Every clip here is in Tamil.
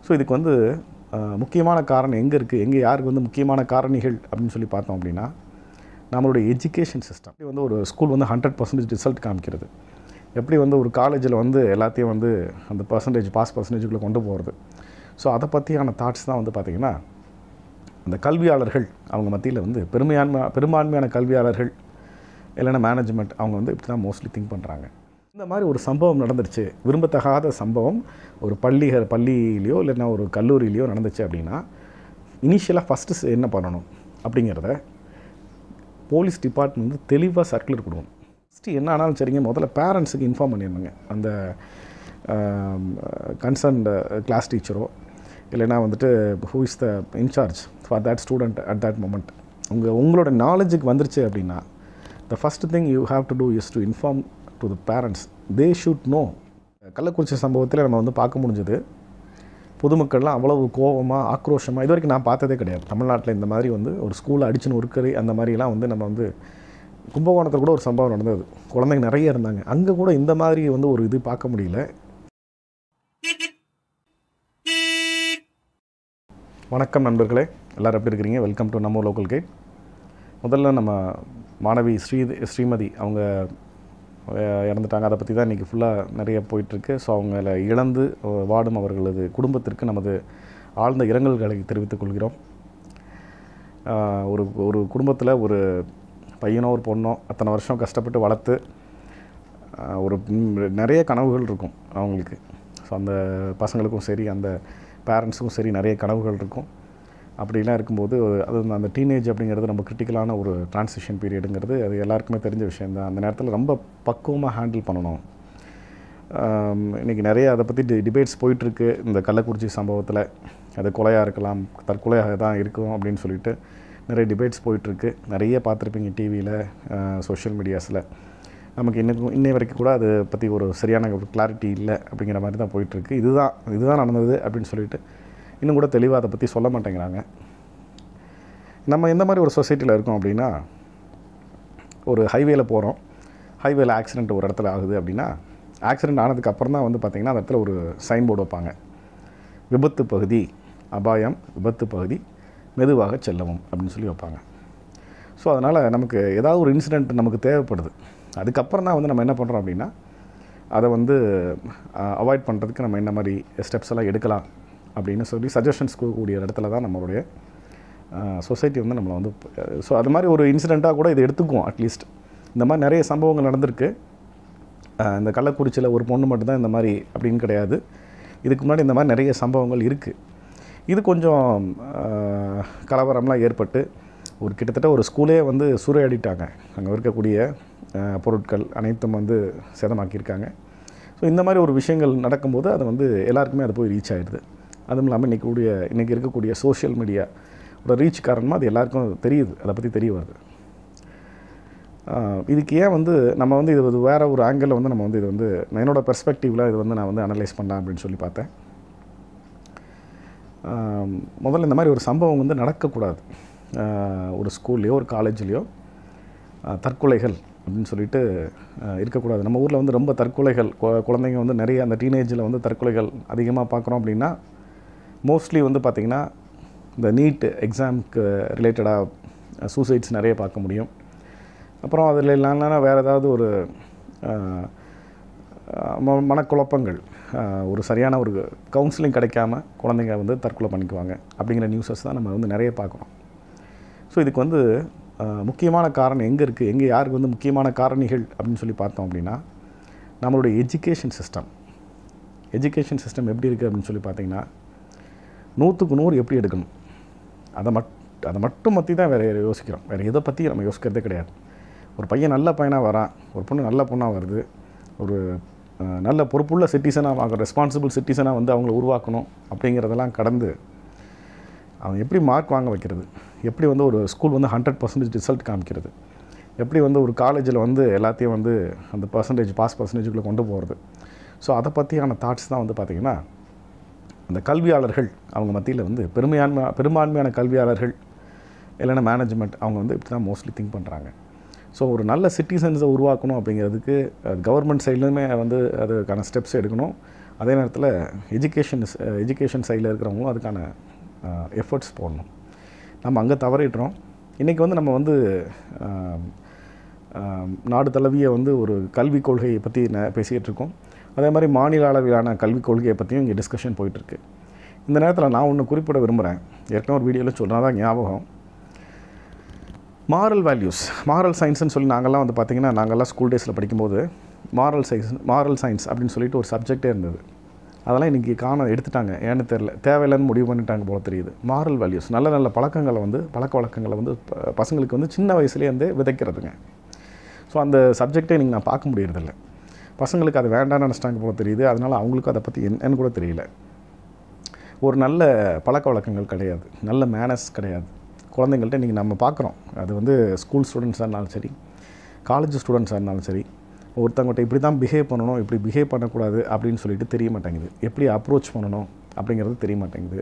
ஸோ இதுக்கு வந்து அஹ், முக்கியமான காரணம் எங்கே இருக்குது எங்கே யாருக்கு வந்து முக்கியமான காரணிகள் அப்படின்னு சொல்லி பார்த்தோம் அப்படின்னா நம்மளுடைய எஜுகேஷன் சிஸ்டம் எப்படி வந்து ஒரு ஸ்கூல் வந்து ஹண்ட்ரட் பர்சன்டேஜ் ரிசல்ட் காமிக்கிறது எப்படி வந்து ஒரு காலேஜில் வந்து எல்லாத்தையும் வந்து அந்த பர்சன்டேஜ் பாஸ் பர்சன்டேஜுக்குள்ளே கொண்டு போகிறது ஸோ அதை பற்றியான தாட்ஸ் தான் வந்து பார்த்திங்கன்னா அந்த கல்வியாளர்கள் அவங்க மத்தியில் வந்து பெருமையான்மை பெரும்பான்மையான கல்வியாளர்கள் இல்லைன்னா மேனேஜ்மெண்ட் அவங்க வந்து இப்படி தான் மோஸ்ட்லி திங்க் பண்ணுறாங்க இந்த மாதிரி ஒரு சம்பவம் நடந்துருச்சு விரும்பத்தகாத சம்பவம் ஒரு பள்ளி பள்ளியிலையோ இல்லைன்னா ஒரு கல்லூரியிலையோ நடந்துச்சு அப்படின்னா இனிஷியலாக ஃபஸ்ட்டு என்ன பண்ணணும் அப்படிங்கிறத போலீஸ் டிபார்ட்மெண்ட் வந்து தெளிவாக சர்க்குலர் கொடுக்கணும் ஃபஸ்ட்டு என்ன ஆனாலும் சரிங்க முதல்ல பேரண்ட்ஸுக்கு இன்ஃபார்ம் பண்ணிடணுங்க அந்த கன்சர்ன்டு கிளாஸ் டீச்சரோ இல்லைன்னா வந்துட்டு who is the incharge for that student at that moment உங்கள் உங்களோட நாலேஜுக்கு வந்துருச்சு அப்படின்னா the first thing you have to do is to inform to the parents they should know Kallakurichi சம்பவத்தில் நம்ம வந்து பார்க்க முடிஞ்சது பொதுமக்கள்லாம் அவ்வளவு கோவமாக ஆக்ரோஷமாக இது வரைக்கும் நான் பார்த்ததே கிடையாது தமிழ்நாட்டில் இந்த மாதிரி வந்து ஒரு ஸ்கூலை அடிச்சுன்னு ஒருக்கறி அந்த மாதிரிலாம் வந்து நம்ம வந்து கும்பகோணத்தில் கூட ஒரு சம்பவம் நடந்தது குழந்தைங்க நிறைய இருந்தாங்க அங்கே கூட இந்த மாதிரி வந்து ஒரு இது பார்க்க முடியல வணக்கம் நண்பர்களே எல்லோரும் எப்படி இருக்கிறீங்க வெல்கம் டு நம்ம லோக்கல் கைட் முதல்ல நம்ம மாணவி ஸ்ரீ ஸ்ரீமதி அவங்க அஹ், இறந்துட்டாங்க அதை பற்றி தான் இன்றைக்கி ஃபுல்லாக நிறைய போயிட்டுருக்கு ஸோ அவங்கள இழந்து அஹ், வாடும் அவர்களது குடும்பத்திற்கு நமது ஆழ்ந்த இரங்கல்களை தெரிவித்துக் கொள்கிறோம் ஆஹ், ஒரு ஒரு குடும்பத்தில் ஒரு பையனோ ஒரு பொண்ணோ அத்தனை வருஷம் கஷ்டப்பட்டு வளர்த்து ஆஹ், ஒரு ம், நிறைய கனவுகள் இருக்கும் அவங்களுக்கு ஸோ அந்த பசங்களுக்கும் சரி அந்த பேரண்ட்ஸுக்கும் சரி நிறைய கனவுகள் இருக்கும் அப்படிலாம் இருக்கும்போது அது அந்த டீனேஜ் அப்படிங்கிறது ரொம்ப கிரிட்டிக்கலான ஒரு டிரான்சிஷன் பீரியடுங்கிறது அது எல்லாருக்குமே தெரிஞ்ச விஷயந்தான் அந்த நேரத்தில் ரொம்ப பக்குவமாக ஹேண்டில் பண்ணணும் ஆம், இன்னைக்கு நிறைய அதை பற்றி டி டிபேட்ஸ் போயிட்டுருக்கு இந்த கள்ளக்குறிச்சி சம்பவத்தில் அது கொலையாக இருக்கலாம் தற்கொலையாக தான் இருக்கும் அப்படின்னு சொல்லிட்டு நிறைய டிபேட்ஸ் போயிட்டுருக்கு நிறைய பார்த்துருப்பீங்க டிவியில் சோஷியல் மீடியாஸில் நமக்கு இன்னும் இன்னை வரைக்கும் கூட அதை பற்றி ஒரு சரியான ஒரு கிளாரிட்டி இல்லை அப்படிங்கிற மாதிரி தான் போயிட்டுருக்கு இதுதான் இதுதான் நடந்தது அப்படின்னு சொல்லிட்டு இன்னும் கூட தெளிவாக அதை பற்றி சொல்ல மாட்டேங்கிறாங்க நம்ம எந்த மாதிரி ஒரு சொசைட்டியில் இருக்கோம் அப்படின்னா ஒரு ஹைவேல போகிறோம் ஹைவேல ஆக்சிடெண்ட் ஒரு இடத்துல ஆகுது அப்படின்னா ஆக்சிடெண்ட் ஆனதுக்கு அப்புறம் தான் வந்து பார்த்திங்கன்னா அந்த இடத்துல ஒரு சைன் போர்டு வைப்பாங்க விபத்து பகுதி அபாயம் விபத்து பகுதி மெதுவாக செல்லவும் அப்படின்னு சொல்லி வைப்பாங்க ஸோ அதனால் நமக்கு ஏதாவது ஒரு இன்சிடெண்ட் நமக்கு தேவைப்படுது அதுக்கப்புறம் தான் வந்து நம்ம என்ன பண்ணுறோம் அப்படின்னா அதை வந்து அவாய்ட் பண்ணுறதுக்கு நம்ம என்ன மாதிரி ஸ்டெப்ஸ் எல்லாம் எடுக்கலாம் அப்படின்னு சொல்லி சஜஷன்ஸ் கொடுக்கக்கூடிய இடத்துல தான் நம்மளுடைய சொசைட்டி வந்து நம்மளை வந்து ஸோ அது மாதிரி ஒரு இன்சிடெண்ட்டாக கூட இதை எடுத்துக்குவோம் அட்லீஸ்ட் இந்த மாதிரி நிறைய சம்பவங்கள் நடந்திருக்கு அஹ் இந்த கள்ளக்குறிச்சியில் ஒரு பொண்ணு மட்டும்தான் இந்த மாதிரி அப்படின்னு கிடையாது இதுக்கு முன்னாடி இந்த மாதிரி நிறைய சம்பவங்கள் இருக்குது இது கொஞ்சம் அஹ், கலவரம்லாம் ஏற்பட்டு ஒரு கிட்டத்தட்ட ஒரு ஸ்கூலே வந்து சூறையாடிட்டாங்க அங்கே இருக்கக்கூடிய அஹ், பொருட்கள் அனைத்தும் வந்து சேதமாக்கியிருக்காங்க ஸோ இந்த மாதிரி ஒரு விஷயங்கள் நடக்கும்போது அது வந்து எல்லாருக்குமே அது போய் ரீச் ஆகிடுது அதுவும் இல்லாமல் இன்றைக்கி கூடிய இன்றைக்கி இருக்கக்கூடிய சோஷியல் மீடியா ஒரு ரீச் காரணமாக அது எல்லாருக்கும் தெரியுது அதை பற்றி தெரிய வருது ஆஹ் இதுக்கு ஏன் வந்து நம்ம வந்து இது வந்து வேறு ஒரு ஆங்கிளில் வந்து நம்ம வந்து இது வந்து நான் என்னோட பெர்ஸ்பெக்டிவில் இது வந்து நான் வந்து அனலைஸ் பண்ணலாம் அப்படின்னு சொல்லி பார்த்தேன் ஆம், முதல்ல இந்த மாதிரி ஒரு சம்பவம் வந்து நடக்கக்கூடாது ஆஹ் ஒரு ஸ்கூல்லையோ ஒரு காலேஜ்லேயோ தற்கொலைகள் அப்படின்னு சொல்லிட்டு ஆஹ் இருக்கக்கூடாது நம்ம ஊரில் வந்து ரொம்ப தற்கொலைகள் கு- குழந்தைங்க வந்து நிறைய அந்த டீனேஜில் வந்து தற்கொலைகள் அதிகமாக பார்க்குறோம் அப்படின்னா மோஸ்ட்லி வந்து பார்த்திங்கன்னா இந்த நீட் எக்ஸாமுக்கு ரிலேட்டடாக சூசைட்ஸ் நிறைய பார்க்க முடியும் அப்புறம் அதில் இல்லைன்னா வேறு ஏதாவது ஒரு ஆஹ், ஆஹ், ம- மனக்குழப்பங்கள் ஆஹ், ஒரு சரியான ஒரு கவுன்சிலிங் கிடைக்காம குழந்தைங்க வந்து தற்கொலை பண்ணிக்குவாங்க அப்படிங்கிற நியூஸஸ் தான் நம்ம வந்து நிறைய பார்க்குறோம் ஸோ இதுக்கு வந்து ஆஹ், முக்கியமான காரணம் எங்கே இருக்குது எங்கே யாருக்கு வந்து முக்கியமான காரணிகள் அப்படின்னு சொல்லி பார்த்தோம் அப்படின்னா நம்மளுடைய எஜுகேஷன் சிஸ்டம் எஜுகேஷன் சிஸ்டம் எப்படி இருக்குது அப்படின்னு சொல்லி பார்த்தீங்கன்னா நூற்றுக்கு நூறு எப்படி எடுக்கணும் அதை மட் அதை மட்டும் பற்றி தான் வேறு யோசிக்கிறோம் வேறு எதை பற்றி நம்ம யோசிக்கிறதே கிடையாது ஒரு பையன் நல்ல பையனாக வரான் ஒரு பொண்ணு நல்ல பொண்ணாக வருது ஒரு அஹ், நல்ல பொறுப்புள்ள சிட்டிசனாக அவங்க ரெஸ்பான்சிபிள் சிட்டிசனாக வந்து அவங்கள உருவாக்கணும் அப்படிங்கிறதெல்லாம் கடந்து அவன் எப்படி மார்க் வாங்க வைக்கிறது எப்படி வந்து ஒரு ஸ்கூல் வந்து ஹண்ட்ரட் பர்சன்டேஜ் ரிசல்ட் காமிக்கிறது எப்படி வந்து ஒரு காலேஜில் வந்து எல்லாத்தையும் வந்து அந்த பர்சன்டேஜ் பாஸ் பர்சன்டேஜுக்குள்ளே கொண்டு போகிறது ஸோ அதை பற்றியான தாட்ஸ் தான் வந்து பார்த்திங்கன்னா அந்த கல்வியாளர்கள் அவங்க மத்தியில் வந்து பெருமையான்மை பெரும்பான்மையான கல்வியாளர்கள் இல்லைன்னா மேனேஜ்மெண்ட் அவங்க வந்து இப்படி தான் மோஸ்ட்லி திங்க் பண்ணுறாங்க ஸோ ஒரு நல்ல சிட்டிசன்ஸை உருவாக்கணும் அப்படிங்கிறதுக்கு கவர்மெண்ட் சைட்லேயுமே வந்து அதுக்கான ஸ்டெப்ஸ் எடுக்கணும் அதே நேரத்தில் எஜுகேஷன் எஜுகேஷன் சைடில் இருக்கிறவங்களும் அதுக்கான எஃபர்ட்ஸ் போடணும் நம்ம அங்கே தவறிடுறோம் இன்றைக்கி வந்து நம்ம வந்து ஆஹ், ஆஹ், நாடு தழுவிய வந்து ஒரு கல்விக் கொள்கையை பற்றி ந பேசிக்கிட்டு இருக்கோம் அதே மாதிரி மாநில அளவிலான கல்விக் கொள்கையை பற்றியும் இங்கே டிஸ்கஷன் போயிட்டுருக்கு இந்த நேரத்தில் நான் ஒன்று குறிப்பிட விரும்புகிறேன் ஏற்கனவே ஒரு வீடியோவில் சொல்கிறேன் தான் ஞாபகம் மாரல் வேல்யூஸ் மாரல் சயின்ஸ்னு சொல்லி நாங்கள்லாம் வந்து பார்த்திங்கன்னா நாங்கள்லாம் ஸ்கூல் டேஸில் படிக்கும்போது மாரல் சயின்ஸ் மாரல் சயின்ஸ் அப்படின்னு சொல்லிட்டு ஒரு சப்ஜெக்டே இருந்தது அதெல்லாம் இன்றைக்கி காண எடுத்துட்டாங்க ஏன்னு தெரில தேவையில்லைன்னு முடிவு பண்ணிட்டாங்க போல தெரியுது மாரல் வேல்யூஸ் நல்ல நல்ல பழக்கங்களை வந்து பழக்க வழக்கங்களை வந்து ப- பசங்களுக்கு வந்து சின்ன வயசுலேருந்தே விதைக்கிறதுங்க ஸோ அந்த சப்ஜெக்டே நீங்கள் நான் பார்க்க முடியறதில்ல பசங்களுக்கு அது வேண்டாம்னு நினச்சிட்டாங்க போல தெரியுது அதனால் அவங்களுக்கும் அதை பற்றி என்னன்னு கூட தெரியல ஒரு நல்ல பழக்க வழக்கங்கள் கிடையாது நல்ல மேனஸ் கிடையாது குழந்தைங்கள்ட்ட இன்றைக்கி நம்ம பார்க்குறோம் அது வந்து ஸ்கூல் ஸ்டூடெண்ட்ஸாக இருந்தாலும் சரி காலேஜ் ஸ்டூடெண்ட்ஸாக இருந்தாலும் சரி ஒருத்தவங்கள்ட்ட இப்படி தான் பிஹேவ் பண்ணணும் இப்படி பிஹேவ் பண்ணக்கூடாது அப்படின்னு சொல்லிட்டு தெரிய மாட்டேங்குது எப்படி அப்ரோச் பண்ணணும் அப்படிங்கிறது தெரிய மாட்டேங்குது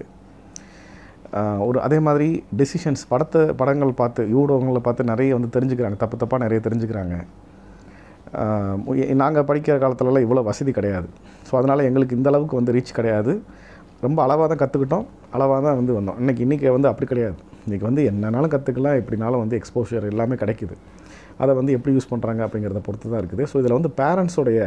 ஆஹ் ஒரு அதே மாதிரி டெசிஷன்ஸ் படத்தை படங்கள் பார்த்து யூடோங்களை பார்த்து நிறைய வந்து தெரிஞ்சுக்கிறாங்க தப்பு தப்பாக நிறைய தெரிஞ்சுக்கிறாங்க நாங்கள் படிக்கிற காலத்துலலாம் இவ்வளோ வசதி கிடையாது ஸோ அதனால் எங்களுக்கு இந்த அளவுக்கு வந்து ரீச் கிடையாது ரொம்ப அளவாக தான் கற்றுக்கிட்டோம் அளவாக தான் வந்து வந்தோம் இன்றைக்கி இன்றைக்கி வந்து அப்படி கிடையாது இன்றைக்கி வந்து என்னன்னாலும் கற்றுக்கலாம் எப்படினாலும் வந்து எக்ஸ்போஷர் எல்லாமே கிடைக்குது அதை வந்து எப்படி யூஸ் பண்ணுறாங்க அப்படிங்கிறத பொறுத்து தான் இருக்குது ஸோ இதில் வந்து பேரண்ட்ஸோடைய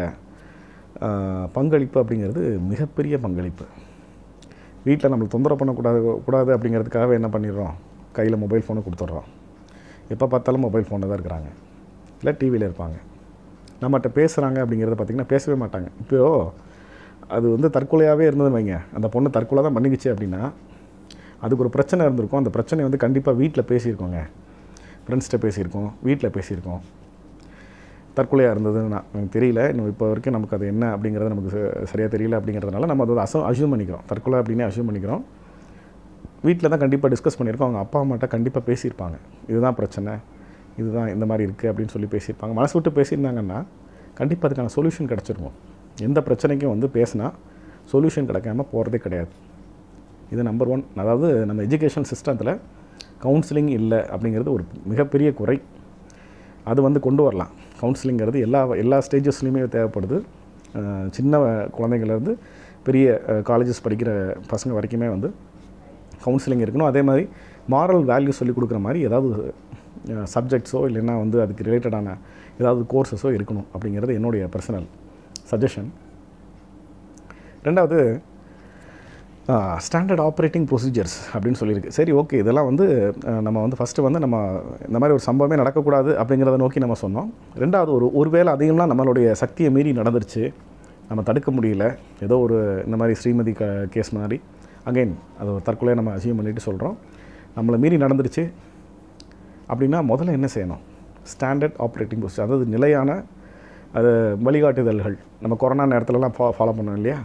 பங்களிப்பு அப்படிங்கிறது மிகப்பெரிய பங்களிப்பு வீட்டில் நம்மளை தொந்தரவு பண்ணக்கூடாது கூடாது அப்படிங்கிறதுக்காகவே என்ன பண்ணிடுறோம் கையில் மொபைல் ஃபோனை கொடுத்துட்றோம் எப்போ பார்த்தாலும் மொபைல் ஃபோனில் தான் இருக்கிறாங்க இல்லை டிவியில் இருப்பாங்க நம்மகிட்ட பேசுகிறாங்க அப்படிங்கிறத பார்த்திங்கன்னா பேசவே மாட்டாங்க இப்போ அது வந்து தற்கொலையாகவே இருந்ததுன்னு வைங்க அந்த பொண்ணு தற்கொலை தான் பண்ணிக்கிச்சு அப்படின்னா அதுக்கு ஒரு பிரச்சனை இருந்திருக்கும் அந்த பிரச்சனை வந்து கண்டிப்பாக வீட்டில் பேசியிருக்கோங்க ஃப்ரெண்ட்ஸ்கிட்ட பேசியிருக்கோம் வீட்டில் பேசியிருக்கோம் தற்கொலையாக இருந்ததுன்னு நான் எனக்கு தெரியல இன்னும் இப்போ வரைக்கும் நமக்கு அது என்ன அப்படிங்கிறது நமக்கு சரியாக தெரியல அப்படிங்கிறதுனால நம்ம அதை அசம் அசியூம் பண்ணிக்கிறோம் தற்கொலை அப்படின்னே அசியூம் பண்ணிக்கிறோம் வீட்டில் தான் கண்டிப்பாக டிஸ்கஸ் பண்ணியிருக்கோம் அவங்க அப்பா அம்மாட்ட கண்டிப்பாக பேசியிருப்பாங்க இதுதான் பிரச்சனை இதுதான் இந்த மாதிரி இருக்குது அப்படின்னு சொல்லி பேசியிருப்பாங்க மனசு விட்டு பேசியிருந்தாங்கன்னா கண்டிப்பாக அதுக்கான சொல்யூஷன் கிடச்சிருக்கும் எந்த பிரச்சனைக்கும் வந்து பேசினா சொல்யூஷன் கிடைக்காம போகிறதே கிடையாது இது நம்பர் ஒன் அதாவது நம்ம எஜுகேஷன் சிஸ்டத்தில் கவுன்சிலிங் இல்லை அப்படிங்கிறது ஒரு மிகப்பெரிய குறை அது வந்து கொண்டு வரலாம் கவுன்சிலிங்கிறது எல்லா எல்லா ஸ்டேஜஸ்லையுமே தேவைப்படுது அஹ் சின்ன குழந்தைங்கள்லேருந்து பெரிய காலேஜஸ் படிக்கிற பசங்க வரைக்குமே வந்து கவுன்சிலிங் இருக்கணும் அதே மாதிரி மாரல் வேல்யூ சொல்லி கொடுக்குற மாதிரி ஏதாவது சப்ஜெக்ட்ஸோ இல்லைன்னா வந்து அதுக்கு ரிலேட்டடான ஏதாவது கோர்சஸோ இருக்கணும் அப்படிங்கிறது என்னுடைய பர்சனல் சஜஷன் ரெண்டாவது ஸ்டாண்டர்ட் ஆப்ரேட்டிங் ப்ரொசீஜர்ஸ் அப்படின்னு சொல்லியிருக்கு சரி ஓகே இதெல்லாம் வந்து அஹ், நம்ம வந்து ஃபஸ்ட்டு வந்து நம்ம இந்த மாதிரி ஒரு சம்பவமே நடக்கக்கூடாது அப்படிங்கிறத நோக்கி நம்ம சொன்னோம் ரெண்டாவது ஒரு ஒருவேளை அதிகம்லாம் நம்மளுடைய சக்தியை மீறி நடந்துருச்சு நம்ம தடுக்க முடியல ஏதோ ஒரு இந்த மாதிரி ஸ்ரீமதி க கேஸ் மாதிரி அகைன் அது ஒரு தற்கொலையை நம்ம அசியம் பண்ணிட்டு சொல்கிறோம் நம்மளை மீறி நடந்துருச்சு அப்படின்னா முதல்ல என்ன செய்யணும் ஸ்டாண்டர்ட் ஆப்ரேட்டிங் ப்ரொசீஜர் அதாவது நிலையான அது வழிகாட்டுதல்கள் நம்ம கொரோனா நேரத்துலலாம் ஃபா ஃபாலோ பண்ணோம் இல்லையா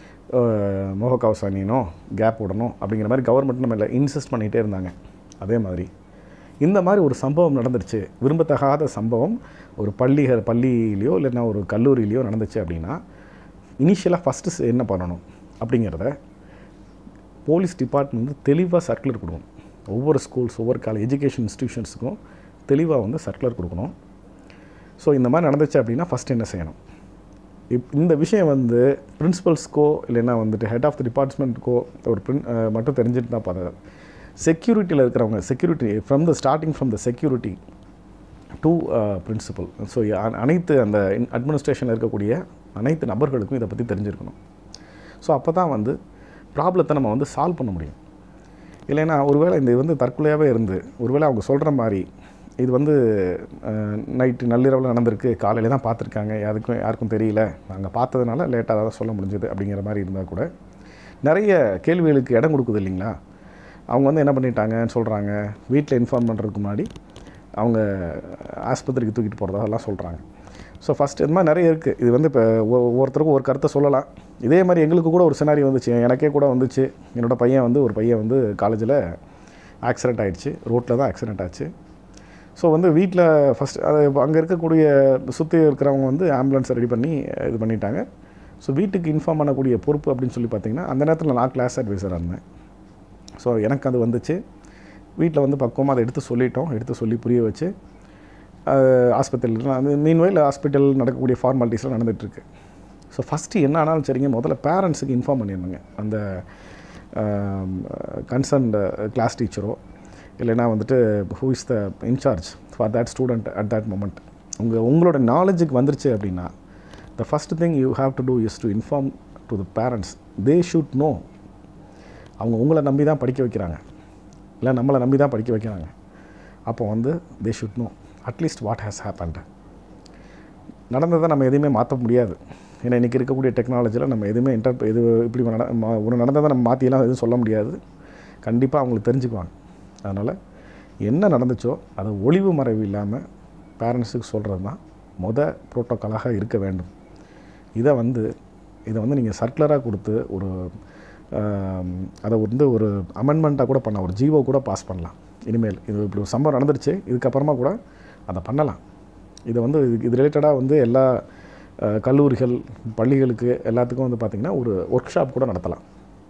அஹ் முகக்கவசம் அணியணும் கேப் விடணும் அப்படிங்கிற மாதிரி கவர்மெண்ட் நம்ம இல்லை இன்சிஸ்ட் பண்ணிகிட்டே இருந்தாங்க அதே மாதிரி இந்த மாதிரி ஒரு சம்பவம் நடந்துருச்சு விரும்பத்தகாத சம்பவம் ஒரு பள்ளி பள்ளியிலையோ இல்லைன்னா ஒரு கல்லூரியிலையோ நடந்துச்சு அப்படின்னா இனிஷியலாக ஃபஸ்ட்டு என்ன பண்ணணும் அப்படிங்கிறத போலீஸ் டிபார்ட்மெண்ட் வந்து தெளிவாக சர்க்குலர் கொடுக்கணும் ஒவ்வொரு ஸ்கூல்ஸ் ஒவ்வொரு காலேஜ் எஜுகேஷன் இன்ஸ்டிடியூஷன்ஸுக்கும் தெளிவாக வந்து சர்க்குலர் கொடுக்கணும் ஸோ இந்த மாதிரி நடந்துச்சு அப்படின்னா ஃபஸ்ட் என்ன செய்யணும் இப் இந்த விஷயம் வந்து பிரின்சிபல்ஸ்க்கோ இல்லைன்னா வந்துட்டு ஹெட் ஆஃப் த டிபார்ட்மெண்ட்க்கோ ஒரு பிரின் அஹ் மட்டும் தெரிஞ்சுட்டு தான் பார்த்தது செக்யூரிட்டியில் இருக்கிறவங்க security from the starting from the security to principal so அனைத்து அந்த அட்மினிஸ்ட்ரேஷனில் இருக்கக்கூடிய அனைத்து நபர்களுக்கும் இதை பற்றி தெரிஞ்சிருக்கணும் ஸோ அப்போ தான் வந்து ப்ராப்ளத்தை நம்ம வந்து சால்வ் பண்ண முடியும் இல்லைன்னா ஒருவேளை இந்த இது வந்து தற்கொலையாகவே இருந்து ஒருவேளை அவங்க சொல்கிற மாதிரி இது வந்து நைட்டு நள்ளிரவில் நடந்திருக்கு காலையில் தான் பார்த்துருக்காங்க யாருக்கும் யாருக்கும் தெரியல நாங்கள் பார்த்ததுனால லேட்டாக தான் சொல்ல முடிஞ்சது அப்படிங்கிற மாதிரி இருந்தால் கூட நிறைய கேள்விகளுக்கு இடம் கொடுக்குது இல்லைங்களா அவங்க வந்து என்ன பண்ணிட்டாங்கன்னு சொல்கிறாங்க வீட்டில் இன்ஃபார்ம் பண்ணுறதுக்கு முன்னாடி அவங்க ஆஸ்பத்திரிக்கு தூக்கிட்டு போகிறதாலாம் சொல்கிறாங்க ஸோ ஃபஸ்ட் இது மாதிரி நிறைய இருக்குது இது வந்து இப்போ ஒவ்வொருத்தருக்கும் ஒரு கருத்தை சொல்லலாம் இதே மாதிரி எங்களுக்கு கூட ஒரு சினாரி வந்துச்சு எனக்கே கூட வந்துச்சு என்னோடய பையன் வந்து ஒரு பையன் வந்து காலேஜில் ஆக்சிடெண்ட் ஆயிடுச்சு ரோட்டில் தான் ஆக்சிடெண்ட் ஆச்சு ஸோ வந்து வீட்டில் ஃபஸ்ட் அது அங்கே இருக்கக்கூடிய சுற்றி இருக்கிறவங்க வந்து ஆம்புலன்ஸை ரெடி பண்ணி இது பண்ணிட்டாங்க ஸோ வீட்டுக்கு இன்ஃபார்ம் பண்ணக்கூடிய பொறுப்பு அப்படின்னு சொல்லி பார்த்தீங்கன்னா அந்த நேரத்தில் நான் கிளாஸ் அட்வைசராக இருந்தேன் ஸோ எனக்கு அது வந்துச்சு வீட்டில் வந்து பக்குவமாக அதை எடுத்து சொல்லிட்டோம் எடுத்து சொல்லி புரிய வச்சு ஆஸ்பத்திரியில் அது மீன்வைல் ஹாஸ்பிட்டல் நடக்கக்கூடிய ஃபார்மாலிட்டிஸ்லாம் நடந்துகிட்ருக்கு ஸோ ஃபஸ்ட்டு என்ன ஆனாலும் சரிங்க முதல்ல பேரண்ட்ஸுக்கு இன்ஃபார்ம் பண்ணிடணுங்க அந்த கன்சர்ன்டு கிளாஸ் டீச்சரோ இல்லைன்னா வந்துட்டு who is the incharge for that student at that moment உங்கள் உங்களோட நாலேஜுக்கு வந்துருச்சு அப்படின்னா the first thing you have to do is to inform to the parents they should know அவங்க உங்களை நம்பி தான் படிக்க வைக்கிறாங்க இல்லை நம்மளை நம்பி தான் படிக்க வைக்கிறாங்க அப்போ வந்து they should know at least what has happened நடந்ததை நம்ம எதையுமே மாற்ற முடியாது ஏன்னா இன்றைக்கி இருக்கக்கூடிய டெக்னாலஜியில் நம்ம எதுவுமே இன்டர் இது இப்படி நட மா- ஒரு நடந்ததை நம்ம மாற்றியெல்லாம் எதுவும் சொல்ல முடியாது கண்டிப்பாக அவங்களுக்கு தெரிஞ்சுக்குவாங்க அதனால் என்ன நடந்துச்சோ அதை ஒளிவு மறைவு இல்லாமல் பேரண்ட்ஸுக்கு சொல்கிறது தான் மொத ப்ரோட்டோக்காலாக இருக்க வேண்டும் இதை வந்து இதை வந்து நீங்கள் சர்க்குலராக கொடுத்து ஒரு ஆம், அதை வந்து ஒரு அமெண்ட்மெண்ட்டாக கூட பண்ணலாம் ஒரு ஜீவோ கூட பாஸ் பண்ணலாம் இனிமேல் இது இப்படி ஒரு சம்பவம் நடந்துருச்சு இதுக்கப்புறமா கூட அதை பண்ணலாம் இதை வந்து இது இது ரிலேட்டடாக வந்து எல்லா அஹ், கல்லூரிகள் பள்ளிகளுக்கு எல்லாத்துக்கும் வந்து பார்த்திங்கன்னா ஒரு ஒர்க் ஷாப் கூட நடத்தலாம்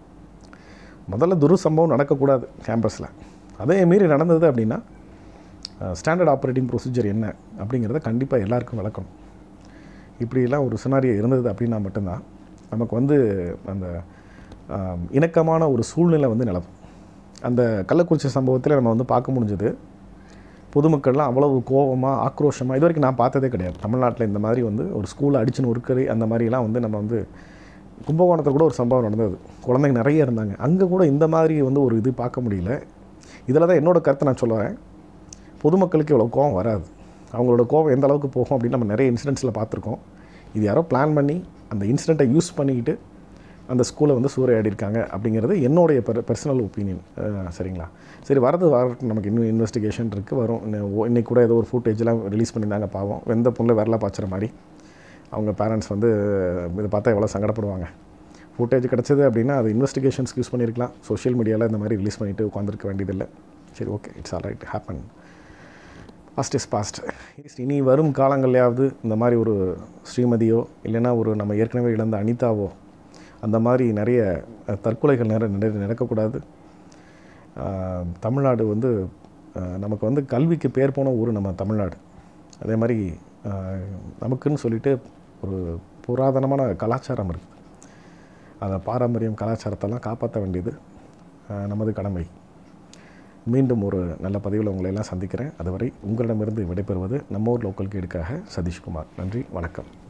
முதல்ல துரு சம்பவம் நடக்கக்கூடாது கேம்பஸில் அதே மீறி நடந்தது அப்படின்னா ஸ்டாண்டர்ட் ஆப்ரேட்டிங் ப்ரொசீஜர் என்ன அப்படிங்கிறத கண்டிப்பாக எல்லாருக்கும் விளக்கணும் இப்படியெல்லாம் ஒரு சினாரியோ இருந்தது அப்படின்னா மட்டும்தான் நமக்கு வந்து அந்த ஆம், இணக்கமான ஒரு சூழ்நிலை வந்து நிலவும் அந்த கள்ளக்குறிச்சி சம்பவத்தில் நம்ம வந்து பார்க்க முடிஞ்சது பொதுமக்கள்லாம் அவ்வளவு கோபமாக ஆக்ரோஷமாக இது வரைக்கும் நான் பார்த்ததே கிடையாது தமிழ்நாட்டில் இந்த மாதிரி வந்து ஒரு ஸ்கூலில் அடிச்சுன்னு ஒருக்கறி அந்த மாதிரிலாம் வந்து நம்ம வந்து கும்பகோணத்தில் கூட ஒரு சம்பவம் நடந்தது குழந்தைங்க நிறைய இருந்தாங்க அங்கே கூட இந்த மாதிரி வந்து ஒரு இது பார்க்க முடியல இதில் தான் என்னோட கருத்தை நான் சொல்லுவேன் பொதுமக்களுக்கு இவ்வளோ கோவம் வராது அவங்களோட கோவம் எந்த அளவுக்கு போகும் அப்படின்னு நம்ம நிறைய இன்சிடென்ட்ஸில் பார்த்துருக்கோம் இது யாரோ பிளான் பண்ணி அந்த இன்சிடெண்ட்டை யூஸ் பண்ணிக்கிட்டு அந்த ஸ்கூலை வந்து சூறையாடி இருக்காங்க அப்படிங்கிறது என்னுடைய பெர் பர்சனல் ஒப்பீனியன் சரிங்களா சரி வரது வரட்டும் நமக்கு இன்னும் இன்வெஸ்டிகேஷன் இருக்குது வரும் இன்னும் ஓ- இன்னைக்கு கூட ஏதோ ஒரு ஃபுட்டேஜ்லாம் ரிலீஸ் பண்ணியிருந்தாங்க பாவம் வெந்த பொண்ணு வரல பாய்ச்சுற மாதிரி அவங்க பேரண்ட்ஸ் வந்து இதை பார்த்தா எவ்வளோ சங்கடப்படுவாங்க ஃபுட்டேஜ் கிடச்சது அப்படின்னா அது இன்வெஸ்டிகேஷன்ஸ்க்கு யூஸ் பண்ணியிருக்கலாம் சோஷியல் மீடியாவில் இந்த மாதிரி ரிலீஸ் பண்ணிவிட்டு உட்காந்துருக்க வேண்டியதில்லை சரி okay it's all right happen past is past இனி வரும் காலங்கள்லையாவது இந்த மாதிரி ஒரு ஸ்ரீமதியோ இல்லைன்னா ஒரு நம்ம ஏற்கனவே இழந்த அனிதாவோ அந்த மாதிரி நிறைய அஹ், தற்கொலைகள் நிறைய நிறைய நடக்கக்கூடாது ஆஹ், தமிழ்நாடு வந்து ஆஹ், நமக்கு வந்து கல்விக்கு பேர் போன ஊர் நம்ம தமிழ்நாடு அதே மாதிரி ஆஹ், நமக்குன்னு சொல்லிட்டு ஒரு புராதனமான கலாச்சாரம் இருக்குது அந்த பாரம்பரியம் கலாச்சாரத்தெல்லாம் காப்பாற்ற வேண்டியது ஆஹ், நமது கடமை மீண்டும் ஒரு நல்ல பதிவில் உங்களை எல்லாம் சந்திக்கிறேன் அதுவரை உங்களிடமிருந்து விடைபெறுவது நம்ம ஊர் லோக்கல் கேடுக்காக சதீஷ்குமார் நன்றி வணக்கம்